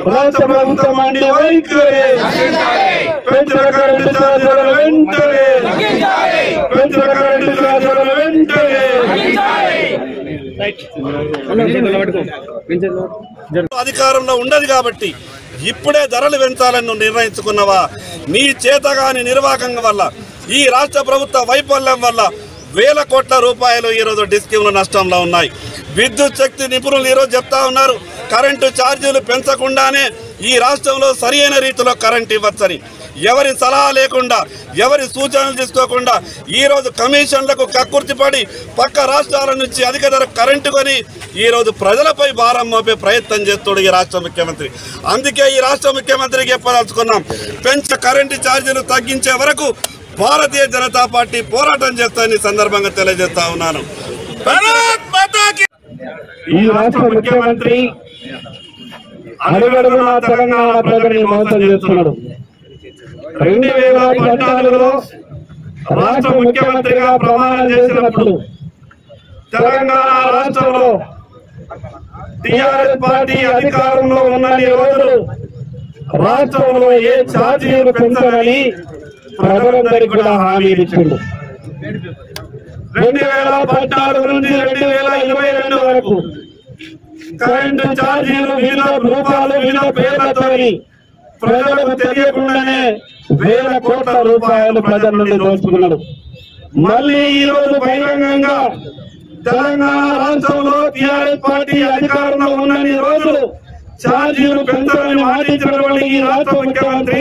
రాష్ట్ర ప్రభుత్వం అండి వైఖరి పెంచిన కరెంటు ఛార్జీల వెంటనే పెంచిన కరెంటు ఛార్జీల వెంటనే అధికారంలో ఉండదు కాబట్టి ఇప్పుడే ధరలు పెంచాలని నువ్వు నిర్ణయించుకున్నావా నీ చేతగాని నిర్వాహకం వల్ల ఈ రాష్ట్ర ప్రభుత్వ వైఫల్యం వల్ల వేల కోట్ల రూపాయలు ఈరోజు డిస్కీమ్లు నష్టంలో ఉన్నాయి విద్యుత్ శక్తి నిపుణులు ఈరోజు చెప్తా ఉన్నారు కరెంటు ఛార్జీలు పెంచకుండానే ఈ రాష్ట్రంలో సరియైన రీతిలో కరెంట్ ఇవ్వచ్చని ఎవరి సలహా లేకుండా ఎవరి సూచనలు తీసుకోకుండా ఈరోజు కమిషన్లకు కక్కుర్తిపడి పక్క రాష్ట్రాల నుంచి అధిక ధర కరెంటు కొని ఈరోజు ప్రజలపై భారం మోపే ప్రయత్నం చేస్తాడు ఈ రాష్ట్ర ముఖ్యమంత్రి అందుకే ఈ రాష్ట్ర ముఖ్యమంత్రికి చెప్పదలుచుకున్నాం పెంచ కరెంటు ఛార్జీలు తగ్గించే వరకు భారతీయ జనతా పార్టీ పోరాటం చేస్తానని ఈ సందర్భంగా తెలియజేస్తా ఉన్నాను భారత్ మాతాకి ఈ రాష్ట్ర ముఖ్యమంత్రి అడుగడుగునా తెలంగాణ ప్రజల్ని మోసం చేస్తున్నాడు రెండు వేల పద్నాలుగులో రాష్ట్ర ముఖ్యమంత్రిగా ప్రమాణం చేసినప్పుడు తెలంగాణ రాష్ట్రంలో టిఆర్ఎస్ పార్టీ అధికారంలో ఉన్నన్ని రోజులు రాష్ట్రంలో ఏ ఛార్జీలు పెంచాలని ప్రజలందరికీ కూడా హామీ ఇచ్చిండు రెండు వేల పద్నాలుగు నుంచి రెండు వేల ఇరవై రెండు వరకు కరెంటు ఛార్జీలు వివిధ రూపాయలు వివిధ పేర్లతో ప్రజలకు తెలియకుండానే వేల కోట్ల రూపాయలు ప్రజల నుండి దోచుకున్నాడు మళ్ళీ ఈ రోజు బహిరంగంగా తెలంగాణ రాష్ట్రంలో టిఆర్ఎస్ పార్టీ అధికారంలో ఉన్నన్ని రోజులు ఛార్జీలు పెంచాలని మాటించినటువంటి ఈ రాష్ట్ర ముఖ్యమంత్రి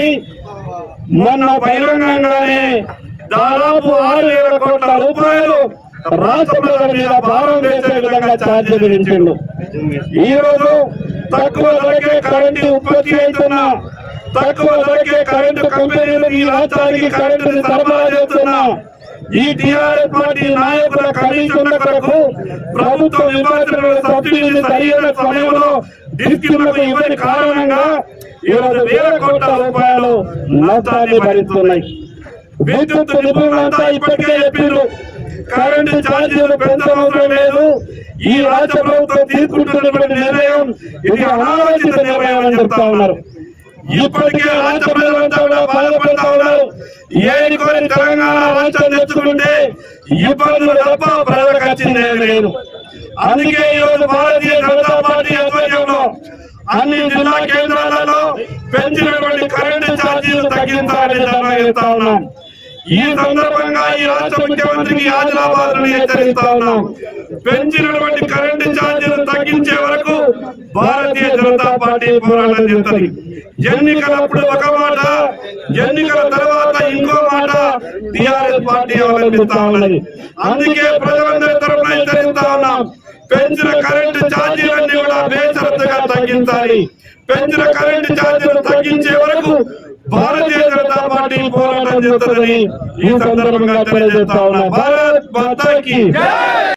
మొన్న బహిరంగంగానే దాదాపు ఆరు వేల కోట్ల రూపాయలు రాష్ట్ర ప్రజల మీద భారం వేసే విధంగా ఛార్జీలు విధించిండు ఈ రోజు తక్కువ ధరకే కరెంటు ఉత్పత్తి అవుతున్న తక్కువ ధరకే కరెంటు కంపెనీలు ఈ రాష్ట్రానికి కరెంటుని సరఫరా చేస్తున్న ఈ టిఆర్ఎస్ పార్టీ నాయకుల కమిషన్ల కొరకు ప్రభుత్వం ఇవ్వాల్సిన సబ్సిడీని సరైన సమయంలో డిస్కౌంట్లకు ఇవ్వని కారణంగా ఈరోజు వేల కోట్ల రూపాయలు నష్టాన్ని భరిస్తున్నాయి విద్యుత్ నిపుణులంతా ఇప్పటికే చెప్పారు కరెంటు ఛార్జీలు పెంచవసరం లేదు ఈ రాష్ట్ర ప్రభుత్వం తీసుకుంటున్నటువంటి నిర్ణయం ఇది అనాలోచిత నిర్ణయం అని చెప్తా ఉన్నారు ఇప్పటికే రాష్ట్ర ప్రజలంతా కూడా బాధపడతా ఉన్నారు ఏది కొని తెలంగాణ రాష్ట్రం తెచ్చుకుంటే ఇబ్బందులు తప్ప ప్రజలకు వచ్చిందే లేదు అందుకే ఈ రోజు భారతీయ జనతా పార్టీ ఆధ్వర్యంలో అన్ని జిల్లా కేంద్రాలలో పెంచినటువంటి కరెంటు ఛార్జీలు తగ్గించాలని ధర్నా చేస్తా ఉన్నాం ఈ సందర్భంగా ఈ రాష్ట్ర ముఖ్యమంత్రికి ఆదిలాబాద్ నుండి హెచ్చరిస్తా ఉన్నాం పెంచినటువంటి కరెంటు ఛార్జీలు తగ్గించే వరకు భారతీయ జనతా పార్టీ పోరాటం చేస్తుంది ఎన్నికలప్పుడు ఒక మాట ఎన్నికల తర్వాత ఇంకో మాట టిఆర్ఎస్ పార్టీ అవలంబిస్తా ఉన్నది అందుకే ప్రజలందరి తరఫున హెచ్చరిస్తా ఉన్నాం పెంచిన కరెంటు ఛార్జీలన్నీ కూడా బేషరతుగా తగ్గించాలి పెంచిన కరెంటు ఛార్జీలు తగ్గించే వరకు భారతీయ జనతా పార్టీ పోరాటం చేస్తుందని ఈ సందర్భంగా తెలియజేస్తా ఉన్నా భారత్ మాతాకి